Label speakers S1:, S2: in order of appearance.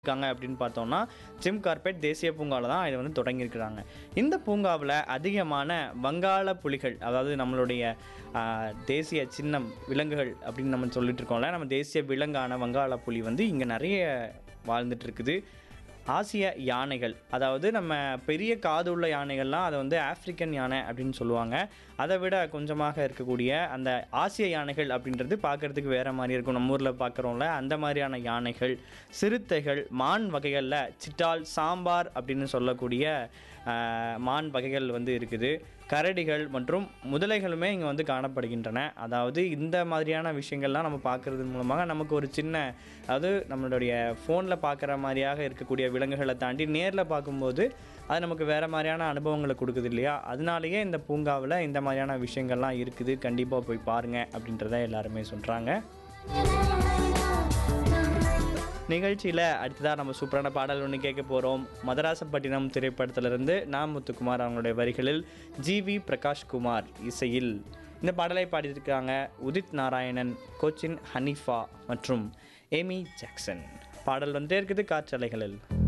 S1: இருக்காங்க அப்படின்னு பார்த்தோம்னா ஜிம் கார்பெட் தேசிய பூங்காவில் தான் இதை வந்து தொடங்கியிருக்கிறாங்க இந்த பூங்காவில் அதிகமான வங்காள புலிகள் அதாவது நம்மளுடைய ஆ, தேசிய சின்னம் விலங்குகள் அப்படின்னு நம்ம சொல்லிட்டு இருக்கோம்ல நம்ம தேசிய விலங்கான வங்காள புலி வந்து இங்கே நிறைய வாழ்ந்துட்டு இருக்குது ஆசிய யானைகள் அதாவது நம்ம பெரிய காது உள்ள யானைகள்லாம் அதை வந்து ஆப்பிரிக்கன் யானை அப்படின்னு சொல்லுவாங்க அதை விட கொஞ்சமாக இருக்கக்கூடிய அந்த ஆசிய யானைகள் அப்படின்றது பார்க்கறதுக்கு வேற மாதிரி இருக்கும் நம்ம ஊரில் பார்க்குறோம்ல அந்த மாதிரியான யானைகள் சிறுத்தைகள் மான் வகைகளில் சிட்டால் சாம்பார் அப்படின்னு சொல்லக்கூடிய ஆஹ், மான் வகைகள் வந்து இருக்குது கரடிகள் மற்றும் முதலைகளுமே இங்கே வந்து காணப்படுகின்றன அதாவது இந்த மாதிரியான விஷயங்கள்லாம் நம்ம பார்க்கறது மூலமாக நமக்கு ஒரு சின்ன அதாவது நம்மளுடைய ஃபோனில் பார்க்குற மாதிரியாக இருக்கக்கூடிய விலங்குகளை தாண்டி நேரில் பார்க்கும்போது அது நமக்கு வேறு மாதிரியான அனுபவங்களை கொடுக்குது இல்லையா அதனாலேயே இந்த பூங்காவில் இந்த மாதிரியான விஷயங்கள்லாம் இருக்குது கண்டிப்பாக போய் பாருங்கள் அப்படின்றத எல்லாருமே சொல்கிறாங்க நிகழ்ச்சியில் அடுத்ததாக நம்ம சூப்பரான பாடல் ஒன்று கேட்க போகிறோம் மதராசப்பட்டினம் திரைப்படத்திலிருந்து நான் முத்துக்குமார் அவங்களுடைய வரிகளில் ஜிவி பிரகாஷ்குமார் இசையில் இந்த பாடலை பாடியிருக்காங்க உதித் நாராயணன் கோச்சின் ஹனீஃபா மற்றும் ஏமி ஜாக்சன் பாடல் வந்துட்டே இருக்குது காற்றலைகளில்